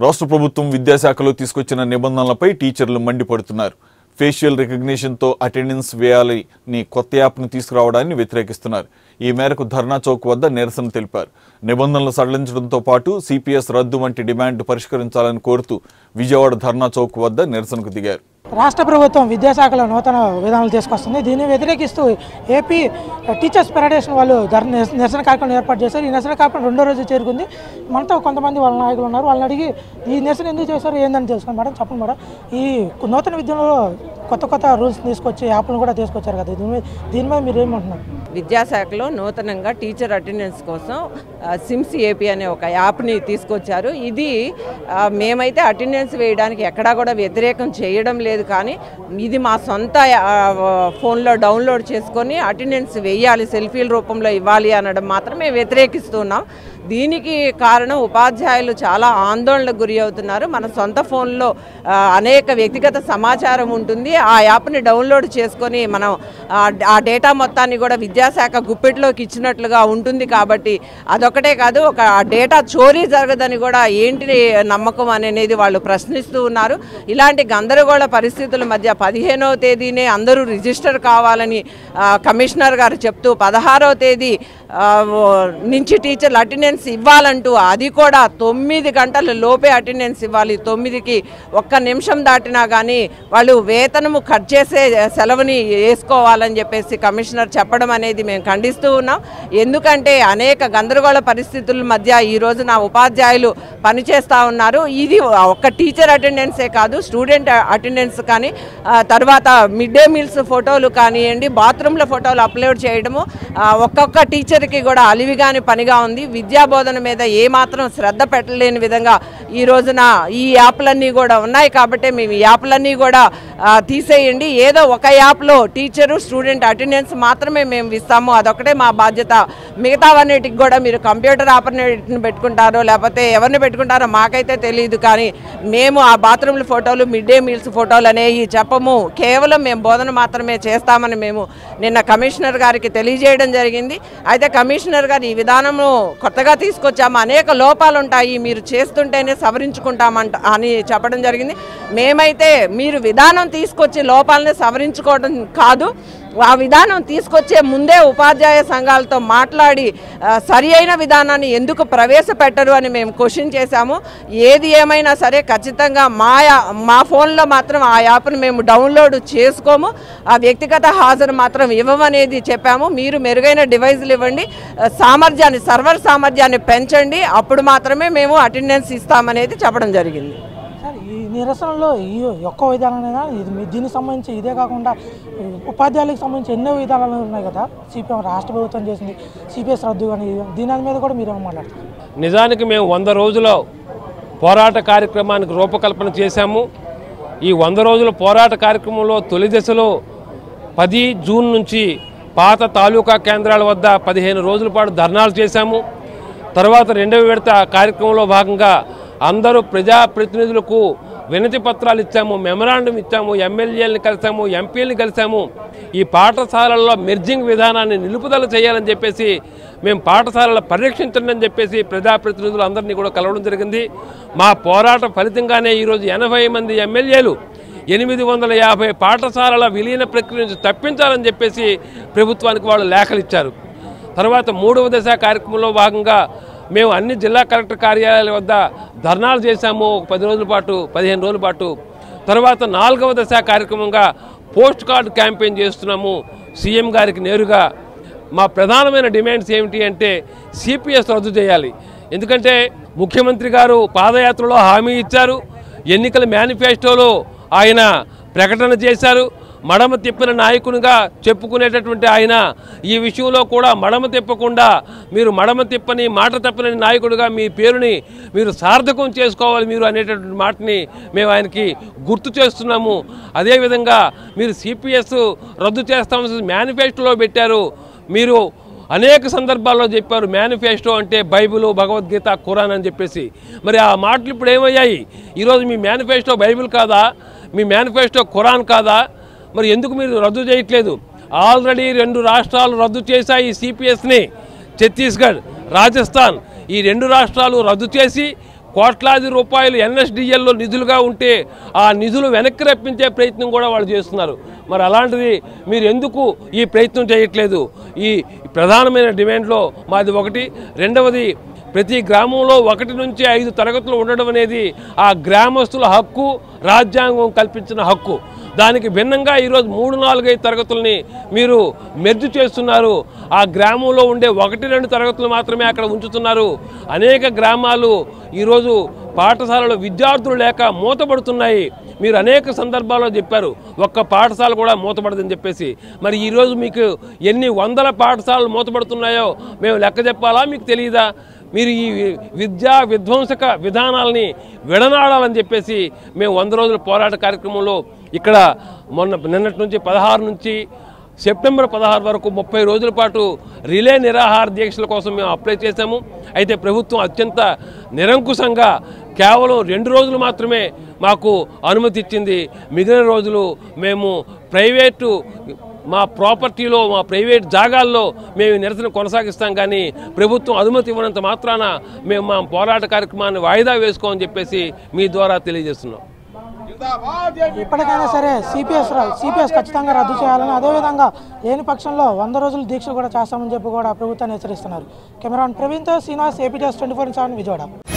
రాష్ట్ర ప్రభుత్వం విద్యాశాఖలో తీసుకొచ్చిన నిబంధనలపై టీచర్లు మండిపడుతున్నారు ఫేషియల్ రికగ్నిషన్తో అటెండెన్స్ వేయాలని కొత్త యాప్ను తీసుకురావడాన్ని వ్యతిరేకిస్తున్నారు ఈ మేరకు ధర్నా చౌక్ వద్ద నిరసన తెలిపారు నిబంధనలు సడలించడంతో పాటు సిపిఎస్ రద్దు వంటి డిమాండ్ పరిష్కరించాలని కోరుతూ విజయవాడ ధర్నా చౌక్ వద్ద నిరసనకు దిగారు రాష్ట్ర ప్రభుత్వం విద్యాశాఖలో నూతన విధానాలు తీసుకొస్తుంది దీన్ని వ్యతిరేకిస్తూ ఏపీ టీచర్స్ ఫెడరేషన్ వాళ్ళు ధర నిరస- నిరసన కార్యక్రమం ఏర్పాటు చేశారు ఈ నిరసన కార్యక్రమం రెండో రోజు చేరుకుంది మనతో కొంతమంది వాళ్ళ నాయకులు ఉన్నారు వాళ్ళని అడిగి ఈ నిరసన ఎందుకు చేశారు ఏందని తెలుసుకోండి మేడం చెప్పండి మేడం ఈ నూతన విద్యలో కొత్త కొత్త రూల్స్ తీసుకొచ్చి యాప్లను కూడా తీసుకొచ్చారు కదా దీని మీద దీని మీద మీరు ఏమంటున్నారు విద్యాశాఖలో నూతనంగా టీచర్ అటెండెన్స్ కోసం ఆ, సిమ్స్ ఏపీ అనే ఒక యాప్ని తీసుకొచ్చారు ఇది ఆ, మేమైతే అటెండెన్స్ వేయడానికి ఎక్కడా కూడా వ్యతిరేకం చేయడం లేదు కానీ ఇది మా సొంత ఆ, ఫోన్లో డౌన్లోడ్ చేసుకొని అటెండెన్స్ వేయాలి సెల్ఫీల రూపంలో ఇవ్వాలి అనడం మాత్రమే వ్యతిరేకిస్తున్నాం దీనికి కారణం ఉపాధ్యాయులు చాలా ఆందోళనకు గురి అవుతున్నారు మన సొంత ఫోన్లో ఆ, అనేక వ్యక్తిగత సమాచారం ఉంటుంది ఆ యాప్ని డౌన్లోడ్ చేసుకొని మనం ఆ, ఆ డేటా మొత్తాన్ని కూడా విద్యాశాఖ గుప్పెట్లోకి ఇచ్చినట్లుగా ఉంటుంది కాబట్టి అదొకటే కాదు ఒక డేటా చోరీ జరగదని కూడా ఏంటి నమ్మకం అనేది వాళ్ళు ప్రశ్నిస్తూ ఉన్నారు ఇలాంటి గందరగోళ పరిస్థితుల మధ్య పదిహేనవ తేదీనే అందరూ రిజిస్టర్ కావాలని ఆ, కమిషనర్ గారు చెప్తూ పదహారవ తేదీ ఆ, ఓ, నుంచి టీచర్లు అటెండెన్స్ ఇవ్వాలంటూ అది కూడా తొమ్మిది గంటల లోపే అటెండెన్స్ ఇవ్వాలి తొమ్మిదికి ఒక్క నిమిషం దాటినా కానీ వాళ్ళు వేతనము కట్ చేసే సెలవుని వేసుకోవాలని చెప్పేసి కమిషనర్ చెప్పడం అనేది మేము ఖండిస్తూ ఉన్నాం ఎందుకంటే అనేక గందరగోళ పరిస్థితుల మధ్య ఈ రోజు నా ఉపాధ్యాయులు పనిచేస్తూ ఉన్నారు ఇది ఒక్క టీచర్ అటెండెన్సే కాదు స్టూడెంట్ అటెండెన్స్ కానీ ఆ, తర్వాత మిడ్ డే మీల్స్ ఫోటోలు కానివ్వండి బాత్రూంల ఫోటోలు అప్లోడ్ చేయడము ఆ, ఒక్కొక్క టీచర్కి కూడా అలివిగాని పనిగా ఉంది విద్యా బోధన మీద ఏమాత్రం శ్రద్ధ పెట్టలేని విధంగా ఈ రోజున ఈ యాప్లన్నీ కూడా ఉన్నాయి కాబట్టి మేము ఈ యాప్లన్నీ కూడా ఆ, తీసేయండి ఏదో ఒక యాప్లో టీచరు స్టూడెంట్ అటెండెన్స్ మాత్రమే మేము ఇస్తాము అదొకటే మా బాధ్యత మిగతావన్నిటికి కూడా మీరు కంప్యూటర్ ఆపరేటర్ని పెట్టుకుంటారో లేకపోతే ఎవరిని పెట్టుకుంటారో మాకైతే తెలియదు కానీ మేము ఆ బాత్రూమ్ల ఫోటోలు మిడ్ డే మీల్స్ ఫోటోలు అనేవి చెప్పము కేవలం మేము బోధన మాత్రమే చేస్తామని మేము నిన్న కమిషనర్ గారికి తెలియజేయడం జరిగింది అయితే కమిషనర్ గారు ఈ విధానము కొత్తగా తీసుకొచ్చాము అనేక లోపాలు ఉంటాయి మీరు చేస్తుంటేనే సవరించుకుంటామంట అని చెప్పడం జరిగింది మేమైతే మీరు విధానం తీసుకొచ్చి లోపాలని సవరించుకోవడం కాదు ఆ విధానం తీసుకొచ్చే ముందే ఉపాధ్యాయ సంఘాలతో మాట్లాడి ఆ, సరి అయిన విధానాన్ని ఎందుకు ప్రవేశపెట్టరు అని మేము క్వశ్చన్ చేశాము ఏది ఏమైనా సరే ఖచ్చితంగా మా యా- మా ఫోన్లో మాత్రం ఆ యాప్ను మేము డౌన్లోడ్ చేసుకోము ఆ వ్యక్తిగత హాజరు మాత్రం ఇవ్వమనేది చెప్పాము మీరు మెరుగైన డివైజులు ఇవ్వండి ఆ, సామర్థ్యాన్ని సర్వర్ సామర్థ్యాన్ని పెంచండి అప్పుడు మాత్రమే మేము అటెండెన్స్ ఇస్తామనేది చెప్పడం జరిగింది సార్ ఈ నిరసనలో ఈ ఒక్క విధానమైనా ఇది మీ- దీనికి సంబంధించి ఇదే కాకుండా ఈ ఉపాధ్యాయులకు సంబంధించి ఎన్నో విధానాలు ఉన్నాయి కదా సిపిఎం రాష్ట్ర ప్రభుత్వం చేసింది సిపిఎస్ రద్దు కానీ దీని మీద కూడా మీరేమో మాట్లాడతారు నిజానికి మేము వంద రోజుల పోరాట కార్యక్రమానికి రూపకల్పన చేశాము ఈ వంద రోజుల పోరాట కార్యక్రమంలో తొలి దశలో పది జూన్ నుంచి పాత తాలూకా కేంద్రాల వద్ద పదిహేను రోజుల పాటు ధర్నాలు చేశాము తర్వాత రెండవ విడత కార్యక్రమంలో భాగంగా అందరూ ప్రజాప్రతినిధులకు వినతి పత్రాలు ఇచ్చాము మెమరాండం ఇచ్చాము ఎమ్మెల్యేలను కలిసాము ఎంపీలను కలిసాము ఈ పాఠశాలల్లో మెర్జింగ్ విధానాన్ని నిలుపుదల చేయాలని చెప్పేసి మేము పాఠశాలల పరిరక్షించండి అని చెప్పేసి ప్రజాప్రతినిధులు అందరినీ కూడా కలవడం జరిగింది మా పోరాట ఫలితంగానే ఈరోజు ఎనభై మంది ఎమ్మెల్యేలు ఎనిమిది వందల యాభై పాఠశాలల విలీన ప్రక్రియ నుంచి తప్పించాలని చెప్పేసి ప్రభుత్వానికి వాళ్ళు లేఖలు ఇచ్చారు తర్వాత మూడవ దశ కార్యక్రమంలో భాగంగా మేము అన్ని జిల్లా కలెక్టర్ కార్యాలయాల వద్ద ధర్నాలు చేశాము ఒక పది రోజుల పాటు పదిహేను రోజుల పాటు తర్వాత నాలుగవ దశ కార్యక్రమంగా పోస్ట్ కార్డ్ క్యాంపెయిన్ చేస్తున్నాము సీఎం గారికి నేరుగా మా ప్రధానమైన డిమాండ్స్ ఏమిటి అంటే సిపిఎస్ రద్దు చేయాలి ఎందుకంటే ముఖ్యమంత్రి గారు పాదయాత్రలో హామీ ఇచ్చారు ఎన్నికల మేనిఫెస్టోలో ఆయన ప్రకటన చేశారు మడమ తిప్పిన నాయకునిగా చెప్పుకునేటటువంటి ఆయన ఈ విషయంలో కూడా మడమ తిప్పకుండా మీరు మడమ తిప్పని మాట తప్పని నాయకుడిగా మీ పేరుని మీరు సార్థకం చేసుకోవాలి మీరు అనేటటువంటి మాటని మేము ఆయనకి గుర్తు చేస్తున్నాము అదేవిధంగా మీరు సిపిఎస్ రద్దు చేస్తామని మేనిఫెస్టోలో పెట్టారు మీరు అనేక సందర్భాల్లో చెప్పారు మేనిఫెస్టో అంటే బైబిల్ భగవద్గీత ఖురాన్ అని చెప్పేసి మరి ఆ మాటలు ఇప్పుడు ఏమయ్యాయి ఈరోజు మీ మేనిఫెస్టో బైబిల్ కాదా మీ మేనిఫెస్టో ఖురాన్ కాదా మరి ఎందుకు మీరు రద్దు చేయట్లేదు ఆల్రెడీ రెండు రాష్ట్రాలు రద్దు చేశాయి సిపిఎస్ని ఛత్తీస్గఢ్ రాజస్థాన్ ఈ రెండు రాష్ట్రాలు రద్దు చేసి కోట్లాది రూపాయలు ఎన్ఎస్డిఎల్లో నిధులుగా ఉంటే ఆ నిధులు వెనక్కి రప్పించే ప్రయత్నం కూడా వాళ్ళు చేస్తున్నారు మరి అలాంటిది మీరు ఎందుకు ఈ ప్రయత్నం చేయట్లేదు ఈ ప్రధానమైన డిమాండ్లో మాది ఒకటి రెండవది ప్రతి గ్రామంలో ఒకటి నుంచి ఐదు తరగతులు ఉండడం అనేది ఆ గ్రామస్తుల హక్కు రాజ్యాంగం కల్పించిన హక్కు దానికి భిన్నంగా ఈరోజు మూడు నాలుగైదు తరగతుల్ని మీరు మెర్జ్ చేస్తున్నారు ఆ గ్రామంలో ఉండే ఒకటి రెండు తరగతులు మాత్రమే అక్కడ ఉంచుతున్నారు అనేక గ్రామాలు ఈరోజు పాఠశాలలో విద్యార్థులు లేక మూతపడుతున్నాయి మీరు అనేక సందర్భాల్లో చెప్పారు ఒక్క పాఠశాల కూడా మూతపడదని చెప్పేసి మరి ఈరోజు మీకు ఎన్ని వందల పాఠశాలలు మూతపడుతున్నాయో మేము లెక్క చెప్పాలా మీకు తెలియదా మీరు ఈ విద్యా విధ్వంసక విధానాలని విడనాడాలని చెప్పేసి మేము వంద రోజుల పోరాట కార్యక్రమంలో ఇక్కడ మొన్న నిన్నటి నుంచి పదహారు నుంచి సెప్టెంబర్ పదహారు వరకు ముప్పై రోజుల పాటు రిలే నిరాహార దీక్షల కోసం మేము అప్లై చేశాము అయితే ప్రభుత్వం అత్యంత నిరంకుశంగా కేవలం రెండు రోజులు మాత్రమే మాకు అనుమతి ఇచ్చింది మిగిలిన రోజులు మేము ప్రైవేటు మా ప్రాపర్టీలో మా ప్రైవేట్ జాగాల్లో మేము ఈ నిరసన కొనసాగిస్తాం కానీ ప్రభుత్వం అనుమతి ఇవ్వనంత మాత్రాన మేము మా పోరాట కార్యక్రమాన్ని వాయిదా వేసుకోమని చెప్పేసి మీ ద్వారా తెలియజేస్తున్నాం ఇప్పటికైనా సరే సిపిఎస్ సిపిఎస్ ఖచ్చితంగా రద్దు చేయాలని అదేవిధంగా లేని పక్షంలో వంద రోజులు దీక్ష కూడా చేస్తామని చెప్పి కూడా ప్రభుత్వాన్ని హెచ్చరిస్తున్నారు కెమెరాన్ ప్రవీణ్తో Srinivas APTS twenty four seven Vijayawada